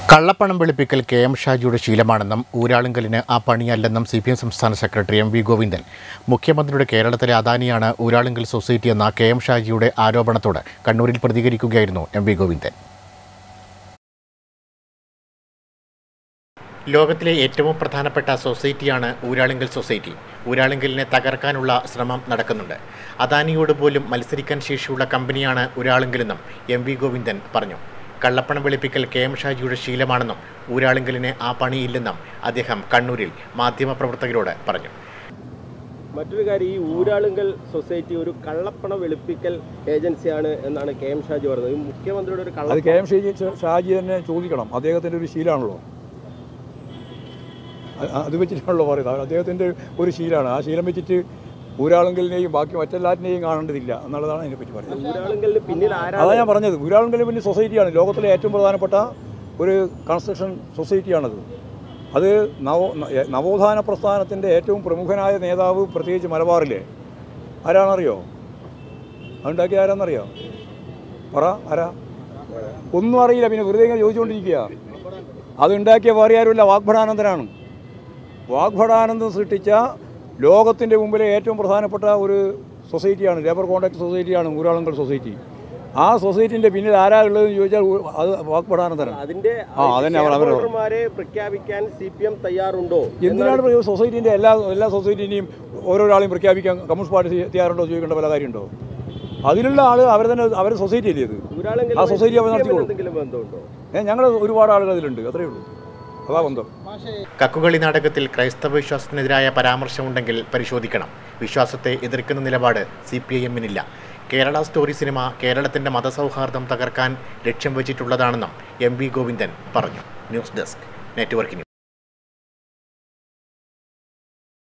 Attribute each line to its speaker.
Speaker 1: കള്ളപ്പണം വെളുപ്പിക്കൽ K M ഷാജിയുടെ ശീലമാണെന്നും ഊരാളുങ്കലിന് ആ പണിയല്ലെന്നും സി പി എം സംസ്ഥാന സെക്രട്ടറി എം വി ഗോവിന്ദൻ മുഖ്യമന്ത്രിയുടെ കേരളത്തിലെ അദാനിയാണ് ഊരാളുങ്കൽ സൊസൈറ്റി എന്ന കെ എം ഷാജിയുടെ ആരോപണത്തോട് കണ്ണൂരിൽ പ്രതികരിക്കുകയായിരുന്നു എം വി ഗോവിന്ദൻ ലോകത്തിലെ ഏറ്റവും പ്രധാനപ്പെട്ട സൊസൈറ്റിയാണ് ഊരാളുങ്കൽ സൊസൈറ്റി ഊരാളുങ്കലിനെ തകർക്കാനുള്ള ശ്രമം നടക്കുന്നുണ്ട് അദാനിയോട് പോലും മത്സരിക്കാൻ ശേഷിയുള്ള കമ്പനിയാണ് ഊരാളുങ്കലെന്നും എം വി ഗോവിന്ദൻ പറഞ്ഞു കള്ളപ്പണം വെളുപ്പിക്കൽ കെ എം ഷാജിയുടെ ശീലമാണെന്നും ഊരാളുങ്കലിന് ആ പണിയില്ലെന്നും അദ്ദേഹം കണ്ണൂരിൽ മാധ്യമപ്രവർത്തകരോട് പറഞ്ഞു
Speaker 2: മറ്റൊരു കാര്യം ഈ ഊരാളുങ്കൽ സൊസൈറ്റി ഒരു കള്ളപ്പണ വെളുപ്പിക്കൽ ഏജൻസിയാണ് എന്നാണ് കെ എം ഷാജി പറഞ്ഞത് ഈ മുഖ്യമന്ത്രിയുടെ ഒരു
Speaker 3: അത്
Speaker 2: കള്ള
Speaker 3: കെ എം ഷാജി ഷാജി തന്നെ ചോദിക്കണം അദ്ദേഹത്തിൻ്റെ ഒരു ശീലമാണല്ലോ അത് അത് വെച്ചിട്ടാണല്ലോ പറയുന്നത് അദ്ദേഹത്തിൻ്റെ ഒരു ശീലമാണ് ആ ശീലം വെച്ചിട്ട് ഊരാളുങ്കലിനെയും ബാക്കി മറ്റെല്ലാറ്റിനെയും കാണേണ്ടതില്ല എന്നുള്ളതാണ് അതിനെപ്പറ്റി പറയുന്നത്
Speaker 2: ഊരാളുങ്കലിന് പിന്നിൽ
Speaker 3: അതാ
Speaker 2: ആരാണ്
Speaker 3: ഞാൻ പറഞ്ഞത് ഊരാളുങ്കൽ പിന്നെ സൊസൈറ്റിയാണ് ലോകത്തിലെ ഏറ്റവും പ്രധാനപ്പെട്ട ഒരു കൺസ്ട്രക്ഷൻ സൊസൈറ്റിയാണത് അത് നവ ന- നവോത്ഥാന പ്രസ്ഥാനത്തിൻ്റെ ഏറ്റവും പ്രമുഖനായ നേതാവ് പ്രത്യേകിച്ച് മലബാറിലെ ആരാണറിയോ അതുണ്ടാക്കിയ ആരാന്നറിയോ പറ ആരാ ഒന്നും അറിയില്ല പിന്നെ വെറുതെ ഇങ്ങനെ ചോദിച്ചുകൊണ്ടിരിക്കുക അതുണ്ടാക്കിയ വേറെ ആരുമില്ല വാഗ്ഭടാനന്ദനാണ് വാഗ്ഭടാനന്ദൻ സൃഷ്ടിച്ച ലോകത്തിൻ്റെ മുമ്പിലെ ഏറ്റവും പ്രധാനപ്പെട്ട ഒരു സൊസൈറ്റിയാണ് ലേബർ കോൺട്രാക്ട് സൊസൈറ്റിയാണ് ഊരാളുങ്കൽ സൊസൈറ്റി ആ സൊസൈറ്റിൻ്റെ പിന്നിൽ ആരാ ഉള്ളതെന്ന് ചോദിച്ചാൽ ഊ- അത് വാഗ്ഭടാനന്ദനാണ്
Speaker 2: അതിന്റെ
Speaker 3: ആ, അതന്നെ അവർ- അവർ-
Speaker 2: ഷെയർഹോൾഡർമാരെ പ്രഖ്യാപിക്കാൻ സി പി എം തയ്യാറുണ്ടോ
Speaker 3: എന്തിനാണ് ഇപ്പോൾ ഈ സൊസൈറ്റീൻ്റെ എല്ലാ എല്ലാ സൊസൈറ്റീനെയും ഓരോരാളെയും പ്രഖ്യാപിക്കാൻ കമ്മ്യൂണിസ്റ്റ് പാർട്ടി തയ്യാറുണ്ടോ ചോദിക്കേണ്ട പല കാര്യമുണ്ടോ അതിലുള്ള ആൾ അവർ തന്നെ അവർ സൊസൈറ്റി അല്ലേ ഇത്
Speaker 2: ഊരാളുങ്കൽ
Speaker 3: ആ society അവർ നടത്തിക്കോളും.
Speaker 2: എന്തെങ്കിലും ബന്ധമുണ്ടോ
Speaker 3: ഏ ഞങ്ങൾ ഒരുപാട് ആളുകൾ അതിലുണ്ട് അത്രയേ ഉള്ളൂ അതാ ബന്ധം
Speaker 1: കക്കുകളി നാടകത്തിൽ ക്രൈസ്തവ വിശ്വാസത്തിനെതിരായ പരാമർശമുണ്ടെങ്കിൽ പരിശോധിക്കണം വിശ്വാസത്തെ എതിർക്കുന്ന നിലപാട് സി പി ഐ എമ്മിനില്ല കേരള സ്റ്റോറി സിനിമ കേരളത്തിന്റെ മതസൗഹാർദ്ദം തകർക്കാൻ ലക്ഷ്യം വെച്ചിട്ടുള്ളതാണെന്നും എം വി ഗോവിന്ദൻ പറഞ്ഞു ന്യൂസ് ഡെസ്ക് നെറ്റ്വർക്ക് ന്യൂസ്